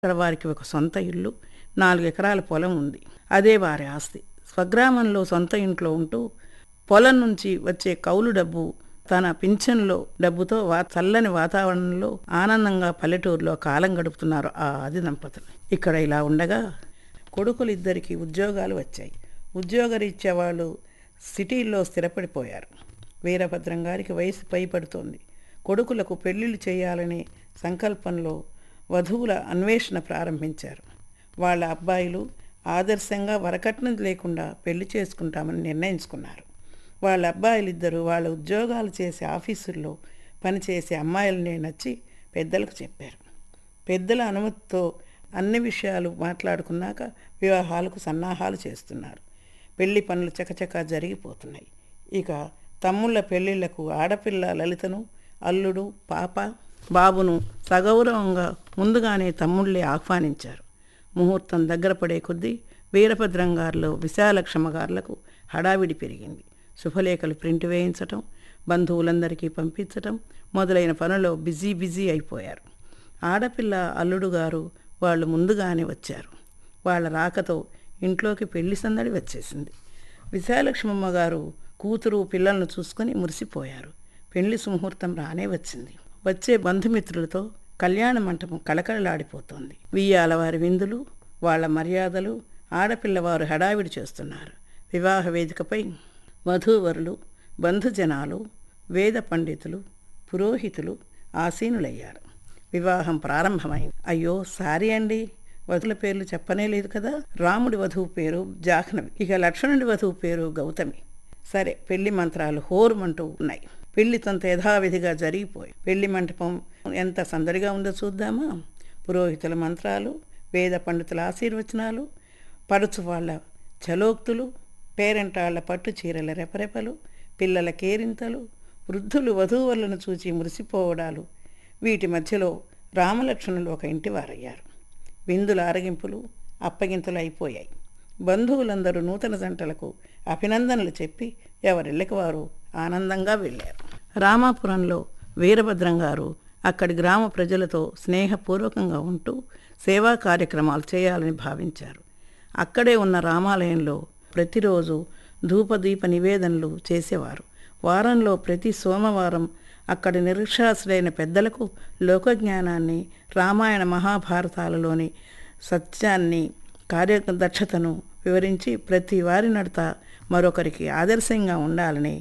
అక్కడ వారికి ఒక సొంత ఇల్లు నాలుగు ఎకరాల పొలం ఉంది అదే వారి ఆస్తి స్వగ్రామంలో సొంత ఇంట్లో ఉంటూ పొలం నుంచి వచ్చే కౌలు డబ్బు తన పింఛన్లో డబ్బుతో వా చల్లని వాతావరణంలో ఆనందంగా పల్లెటూరులో కాలం గడుపుతున్నారు ఆ ఆది దంపతులు ఇక్కడ ఇలా ఉండగా కొడుకులు ఇద్దరికి ఉద్యోగాలు వచ్చాయి ఉద్యోగరీత్యా వాళ్ళు సిటీల్లో స్థిరపడిపోయారు వీరభద్రం గారికి వయసు పైపడుతోంది కొడుకులకు పెళ్లిళ్ళు చేయాలనే సంకల్పంలో వధువుల అన్వేషణ ప్రారంభించారు వాళ్ళ అబ్బాయిలు ఆదర్శంగా వరకట్నం లేకుండా పెళ్లి చేసుకుంటామని నిర్ణయించుకున్నారు వాళ్ళ అబ్బాయిలిద్దరూ వాళ్ళ ఉద్యోగాలు చేసే ఆఫీసుల్లో పనిచేసే అమ్మాయిలనే నచ్చి పెద్దలకు చెప్పారు పెద్దల అనుమతితో అన్ని విషయాలు మాట్లాడుకున్నాక వివాహాలకు సన్నాహాలు చేస్తున్నారు పెళ్లి పనులు చకచకా జరిగిపోతున్నాయి ఇక తమ్ముళ్ళ పెళ్లిళ్లకు ఆడపిల్ల లలితను అల్లుడు పాప బాబును సగౌరవంగా ముందుగానే తమ్ముళ్ళే ఆహ్వానించారు ముహూర్తం దగ్గర పడే కొద్దీ వీరభద్రం గారిలో విశాలక్షమ్మ గారులకు హడావిడి పెరిగింది శుభలేఖలు ప్రింట్ వేయించటం బంధువులందరికీ పంపించటం మొదలైన పనుల్లో బిజీ బిజీ అయిపోయారు ఆడపిల్ల అల్లుడు గారు వాళ్ళు ముందుగానే వచ్చారు వాళ్ళ రాకతో ఇంట్లోకి పెళ్లి సందడి వచ్చేసింది విశాలక్ష్మమ్మ గారు కూతురు పిల్లలను చూసుకొని మురిసిపోయారు పెళ్లి సుముహూర్తం రానే వచ్చింది వచ్చే బంధుమిత్రులతో కళ్యాణ మంటపం కళకళలాడిపోతోంది వియ్యాల వారి విందులు వాళ్ళ మర్యాదలు ఆడపిల్లవారు హడావిడి చేస్తున్నారు వివాహ వేదికపై వధూవరులు బంధుజనాలు వేద పండితులు పురోహితులు ఆసీనులయ్యారు వివాహం ప్రారంభమైంది అయ్యో సారీ అండి వధుల పేర్లు చెప్పనే లేదు కదా రాముడి వధువు పేరు జాహ్నవి ఇక లక్ష్మణుడి వధువు పేరు గౌతమి సరే పెళ్లి మంత్రాలు హోరుమంటూ ఉన్నాయి పెళ్లి తొంత యథావిధిగా జరిగిపోయి పెళ్లి మంటపం ఎంత సందడిగా ఉందో చూద్దామా పురోహితుల మంత్రాలు వేద పండితుల ఆశీర్వచనాలు పడుచు వాళ్ళ చలోక్తులు పేరెంటాళ్ల పట్టు చీరల రెపరెపలు పిల్లల కేరింతలు వృద్ధులు వధూవరులను చూచి మురిసిపోవడాలు వీటి మధ్యలో రామలక్ష్మణులు ఒక ఇంటివారయ్యారు విందుల ఆరగింపులు అప్పగింతలు అయిపోయాయి బంధువులందరూ నూతన జంటలకు అభినందనలు చెప్పి ఎవరిళ్ళకి వారు ఆనందంగా వెళ్ళారు రామాపురంలో వీరభద్రం గారు అక్కడి గ్రామ ప్రజలతో స్నేహపూర్వకంగా ఉంటూ సేవా కార్యక్రమాలు చేయాలని భావించారు అక్కడే ఉన్న రామాలయంలో ప్రతిరోజు ధూపదీప నివేదనలు చేసేవారు వారంలో ప్రతి సోమవారం అక్కడి నిరక్షరాస్యులైన పెద్దలకు లోకజ్ఞానాన్ని రామాయణ మహాభారతాలలోని సత్యాన్ని కార్యదక్షతను వివరించి ప్రతి వారి నడత మరొకరికి ఆదర్శంగా ఉండాలని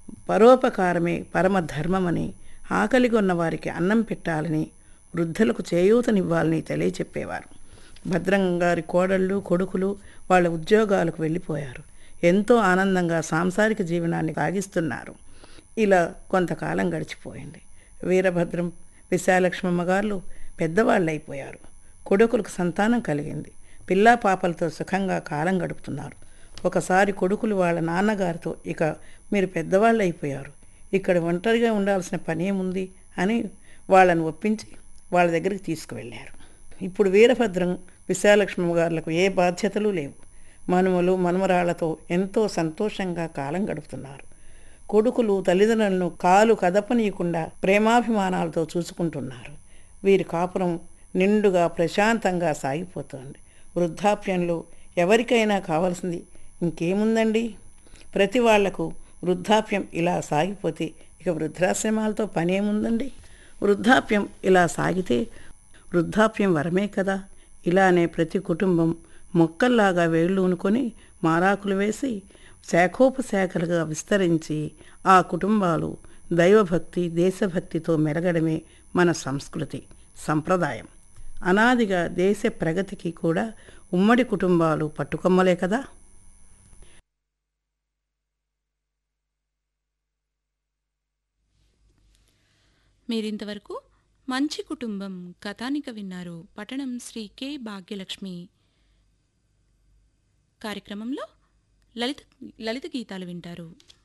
పరోపకారమే పరమ ధర్మమని ఆకలిగొన్న వారికి అన్నం పెట్టాలని వృద్ధులకు చేయూతనివ్వాలని తెలియచెప్పేవారు భద్రం గారి కోడళ్ళు కొడుకులు వాళ్ళ ఉద్యోగాలకు వెళ్ళిపోయారు ఎంతో ఆనందంగా సాంసారిక జీవనాన్ని సాగిస్తున్నారు ఇలా కొంతకాలం గడిచిపోయింది వీరభద్రం విశాలక్ష్మమ్మ గారు పెద్దవాళ్ళు అయిపోయారు కొడుకులకు సంతానం కలిగింది పిల్లా పాపలతో సుఖంగా కాలం గడుపుతున్నారు ఒకసారి కొడుకులు వాళ్ళ నాన్నగారితో ఇక మీరు పెద్దవాళ్ళు అయిపోయారు ఇక్కడ ఒంటరిగా ఉండాల్సిన పనేముంది అని వాళ్ళని ఒప్పించి వాళ్ళ దగ్గరికి తీసుకువెళ్ళారు ఇప్పుడు వీరభద్రం విశాలక్ష్మమ్మ గారులకు ఏ బాధ్యతలు లేవు మనుమలు మనుమరాళ్లతో ఎంతో సంతోషంగా కాలం గడుపుతున్నారు కొడుకులు తల్లిదండ్రులను కాలు కదపనీయకుండా ప్రేమాభిమానాలతో చూసుకుంటున్నారు వీరి కాపురం నిండుగా ప్రశాంతంగా సాగిపోతోంది వృద్ధాప్యంలో ఎవరికైనా కావాల్సింది ఇంకేముందండి ప్రతి వాళ్లకు వృద్ధాప్యం ఇలా సాగిపోతే ఇక వృద్ధాశ్రమాలతో పనేముందండి వృద్ధాప్యం ఇలా సాగితే వృద్ధాప్యం వరమే కదా ఇలానే ప్రతి కుటుంబం మొక్కల్లాగా వేళ్ళూనుకొని మారాకులు వేసి శాఖోపశాఖలుగా విస్తరించి ఆ కుటుంబాలు దైవభక్తి దేశభక్తితో మెరగడమే మన సంస్కృతి సంప్రదాయం అనాదిగా దేశ ప్రగతికి కూడా ఉమ్మడి కుటుంబాలు పట్టుకొమ్మలే కదా మీరింతవరకు మంచి కుటుంబం కథానిక విన్నారు పట్టణం శ్రీ కె భాగ్యలక్ష్మి కార్యక్రమంలో లలిత లలిత గీతాలు వింటారు